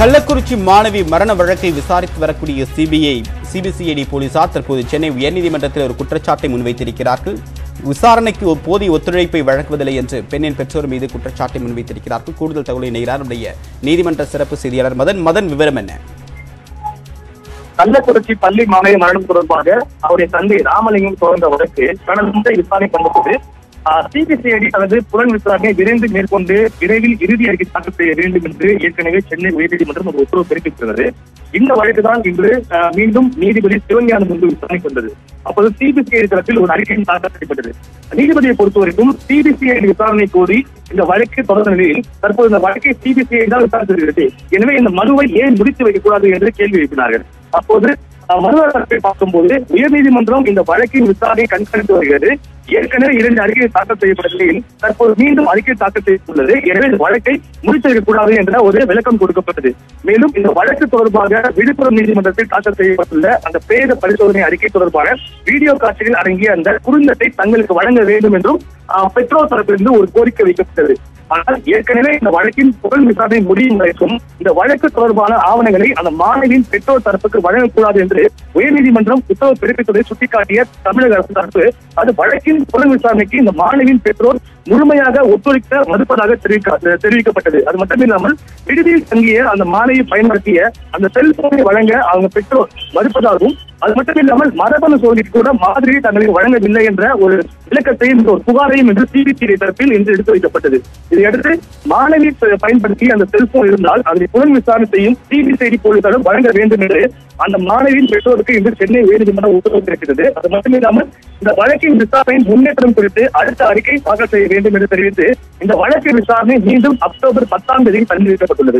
கள்ளக்குறிச்சி மாணவி மரண வழக்கை விசாரித்து வரக்கூடிய சிபிஐ சிபிசிஐடி போலீசார் தற்போது சென்னை உயர்நீதிமன்றத்தில் ஒரு குற்றச்சாட்டை முன்வைத்திருக்கிறார்கள் விசாரணைக்கு ஒரு போதிய ஒத்துழைப்பை வழங்குவதில்லை என்று பெண்ணின் பெற்றோர் மீது குற்றச்சாட்டை முன்வைத்திருக்கிறார்கள் கூடுதல் தகவலை இணைகிறார் நம்முடைய நீதிமன்ற சிறப்பு செய்தியாளர் மதன் மதன் விவரம் என்ன கள்ளக்குறிச்சி பள்ளி மாணவி மரணம் தொடர்பாக அவருடைய தந்தை ராமலிங்கம் தொடர்ந்த வழக்கு கடந்த முறை விசாரணை கொண்டபோது சிபிசிஐடி தனது புலன் விசாரணை விரைந்து மேற்கொண்டு விரைவில் இறுதி அறிக்கை தாக்கல் செய்ய வேண்டும் என்று ஏற்கனவே சென்னை உயர்நீதிமன்றம் ஒரு உத்தரவு பிறப்பித்துள்ளது இந்த வழக்கு தான் இன்று ஆஹ், மீண்டும் நீதிபதி சிவஞானம் முன்பு விசாரணை கொண்டது அப்போது சிபிசிஐடி தரப்பில் ஒரு அறிக்கை தாக்கல் செய்யப்பட்டது நீதிபதியை பொறுத்தவரைக்கும் சிபிசிஐடி விசாரணை கோரி இந்த வழக்கு தொடர்ந்த நிலையில் தற்போது இந்த வழக்கை சிபிசிஐடி தான் விசாரித்து வருகிறது எனவே இந்த மனுவை ஏன் முடித்து வைக்கக்கூடாது என்று கேள்வி எழுப்பினார்கள் அப்போது அஹ், மனுதாரர் தரப்பை பார்க்கும்போது உயர்நீதிமன்றம் இந்த வழக்கின் விசாரணையை கண்காணித்து வருகிறது ஏற்கனவே இரண்டு அறிக்கை தாக்கல் செய்யப்பட்ட நிலையில் தற்போது மீண்டும் அறிக்கை தாக்கல் செய்துள்ளது எனவே இந்த வழக்கை முடித்து வைக்கக்கூடாது என்ற ஒரு விளக்கம் கொடுக்கப்பட்டது மேலும் இந்த வழக்கு தொடர்பாக விழுப்புரம் நீதிமன்றத்தில் தாக்கல் செய்யப்பட்டுள்ள அந்த பிரேத பரிசோதனை அறிக்கை தொடர்பான வீடியோ காட்சிகள் அடங்கிய அந்த குறுந்தட்டை தங்களுக்கு வழங்க வேண்டும் என்றும் அஹ், பெற்றோர் தரப்பிலிருந்து ஒரு கோரிக்கை வைக்கப்பட்டது ஆனால் ஏற்கனவே இந்த வழக்கின் புகழ் விசாரணை முடியும் வரைக்கும் இந்த வழக்கு தொடர்பான ஆவணங்களை அந்த மாணவியின் பெற்றோர் தரப்புக்கு வழங்கக்கூடாது என்று உயர்நீதிமன்றம் உத்தரவு பிறப்பித்ததை சுட்டிக்காட்டிய தமிழக அரசு தரப்பு அது வழக்கின் புலன் விசாரணைக்கு இந்த மாணவியின் பெற்றோர் முழுமையாக ஒத்துழைக்க மறுப்பதாக தெரிவிக்க தெரிவிக்கப்பட்டது அது மட்டுமில்லாமல் விடுதியில் தங்கிய அந்த மாணவி பயன்படுத்திய அந்த செல்போனை வழங்க அவங்க பெற்றோர் மறுப்பதாகவும் அது மட்டுமில்லாமல் மரபணு சோதனைக்கு கூட மாதிரியை தங்களுக்கு வழங்கவில்லை என்ற ஒரு விளக்கத்தையும் இந்த ஒரு புகாரையும் என்று சிபிசிஐடி தரப்பில் இன்று எடுத்து வைக்கப்பட்டது இதையடுத்து மாணவி ப- பயன்படுத்திய அந்த செல்போன் இருந்தால் அதனை புலன் விசாரணை செய்யும் சிபிசிஐடி போலீசாரும் வழங்க வேண்டும் என்று அந்த மாணவியின் பெற்றோருக்கு இன்று சென்னை உயர்நீதிமன்றம் உத்தரவு பிறக்கிறது அது மட்டுமில்லாமல் இந்த வழக்கின் விசாரணையின் முன்னேற்றம் குறித்து அடுத்த அறிக்கை தாக்கல் செய்ய வேண்டும் என்று தெரிவித்து இந்த வழக்கு விசாரணை மீண்டும் அக்டோபர் பத்தாம் தேதி தள்ளி வைக்கப்பட்டுள்ளது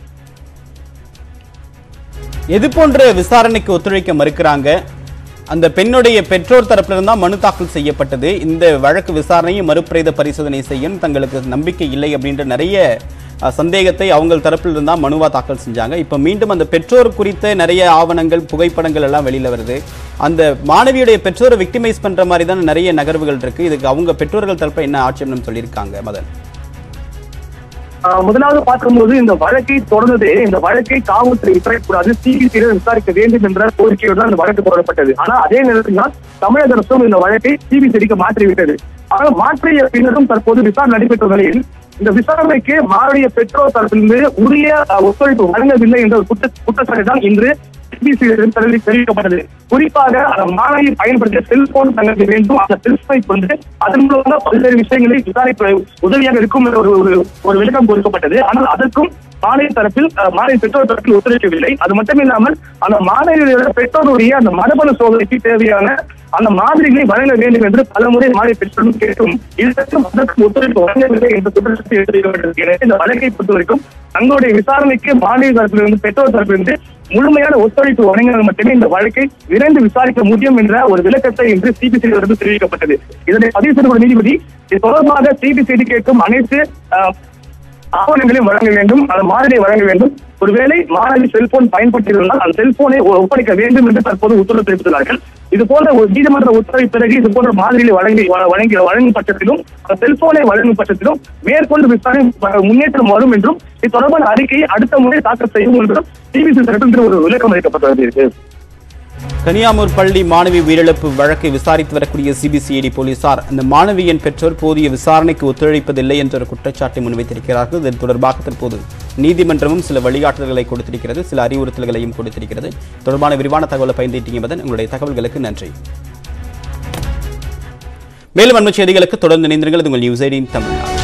எது போன்ற விசாரணைக்கு ஒத்துழைக்க மறுக்கிறாங்க அந்த பெண்ணுடைய பெற்றோர் தரப்பில் இருந்தா மனு தாக்கல் செய்யப்பட்டது இந்த வழக்கு விசாரணையும் மறுபிரேத பரிசோதனை செய்யும் தங்களுக்கு நம்பிக்கை இல்லை அப்படின்ற நிறைய அஹ், சந்தேகத்தை அவங்க தரப்பில் இருந்தா மனுவா தாக்கல் செஞ்சாங்க இப்போ மீண்டும் அந்த பெற்றோர் குறித்த நிறைய ஆவணங்கள் புகைப்படங்கள் எல்லாம் வெளியில வருது அந்த மாணவியுடைய பெற்றோரை விக்டிமைஸ் பண்ற மாதிரி தான் நிறைய நகர்வுகள் இருக்கு இதுக்கு அவங்க பெற்றோர்கள் தரப்பில் என்ன ஆட்சேபனம் சொல்லியிருக்காங்க மதன் ஆஹ் முதலாவது பார்க்கும்போது இந்த வழக்கை தொடர்ந்ததே இந்த வழக்கை காவல்துறை விசாரிக்கக்கூடாது சிபிசிஐ விசாரிக்க வேண்டும் என்ற கோரிக்கையோடு தான் இந்த வழக்கு தொடரப்பட்டது ஆனா அதே நேரத்தில் தான் தமிழக அரசும் இந்த வழக்கை சிபிசிஐடிக்கு மாற்றிவிட்டது ஆனால் மாற்றிய பின்னரும் தற்போது விசாரணை நடைபெற்ற நிலையில் இந்த விசாரணைக்கு மாறுடைய பெற்றோர் தரப்பிலிருந்து உரிய ஆஹ், ஒத்துழைப்பு வழங்கவில்லை என்ற ஒரு குற்ற குற்றச்சாட்டு தான் இன்று சிபிசிஐ தெரிவிக்கப்பட்டது குறிப்பாக அந்த மாணவி பயன்படுத்திய செல்போன் தங்களுக்கு வேண்டும் அந்த செல்போனை கொண்டு அதன் மூலமாக பல்வேறு விஷயங்களை விசாரிக்க உதவியாக இருக்கும் என்ற ஒரு ஒரு- ஒரு விளக்கம் கொடுக்கப்பட்டது ஆனால் அதற்கும் மாணவி தரப்பில் அஹ், மாணவி பெற்றோர் தரப்பில் ஒத்துழைக்கவில்லை அது மட்டுமில்லாமல் அந்த மாணவியோட பெற்றோருடைய அந்த மரபணு சோதனைக்கு தேவையான அந்த மாதிரிகளை வழங்க வேண்டும் என்று பலமுறை மாணவி பெற்றோரும் கேட்டும் இதற்கும் அதற்கும் ஒத்துழைப்பு வழங்கவில்லை என்ற குற்றச்சாட்டு எடுத்துரைக்கப்பட்டது எனவே இந்த வழக்கை பொறுத்தவரைக்கும் தங்களுடைய விசாரணைக்கு மாணவி தரப்பிலிருந்து பெற்றோர் தரப்பிலிருந்து முழுமையான ஒத்துழைப்பு வழங்கினால் மட்டுமே இந்த வழக்கை விரைந்து விசாரிக்க முடியும் என்ற ஒரு விளக்கத்தை இன்று சிபிசிஐடி தெரிவிக்கப்பட்டது இதனை பதிவு செய்த நீதிபதி இது தொடர்பாக சிபிசிஐடி கேட்கும் அனைத்து அஹ், ஆவணங்களையும் வழங்க வேண்டும் அந்த மாதிரியை வழங்க வேண்டும் ஒருவேளை மாணவி செல்போன் பயன்படுத்தியிருந்தால் அந்த செல்போனை ஒ- ஒப்படைக்க வேண்டும் என்று தற்போது உத்தரவு தெரிவித்துள்ளார்கள் இது போன்ற ஒரு நீதிமன்ற உத்தரவை பிறகு இது போன்ற மாதிரிகளை வழங்கி வ- வழங்கி வழங்கும் பட்சத்திலும் அந்த செல்போனை வழங்கும் பட்சத்திலும் மேற்கொண்டு விசாரணை வ- முன்னேற்றம் வரும் என்றும் இது தொடர்பான அறிக்கையை அடுத்த முறை தாக்கல் செய்யும் என்றும் டிவிசி தரப்பில் ஒரு விளக்கம் அளிக்கப்பட்டுள்ளது கனியாமூர் பள்ளி மாணவி உயிரிழப்பு வழக்கை விசாரித்து வரக்கூடிய சிபிசிஐடி போலீசார் அந்த மாணவியின் பெற்றோர் போதிய விசாரணைக்கு ஒத்துழைப்பதில்லை என்ற ஒரு குற்றச்சாட்டை முன்வைத்திருக்கிறார்கள் இது தொடர்பாக தற்போது நீதிமன்றமும் சில வழிகாட்டுதல்களை கொடுத்திருக்கிறது சில அறிவுறுத்தல்களையும் கொடுத்திருக்கிறது தொடர்பான விரிவான தகவலை பயந்துட்டீங்க மதன் உங்களுடைய தகவல்களுக்கு நன்றி மேலும் அண்மை செய்திகளுக்கு தொடர்ந்து இணைந்திருங்கள் இது உங்கள் நியூஸ் எயிட்டின் தமிழ்நாடு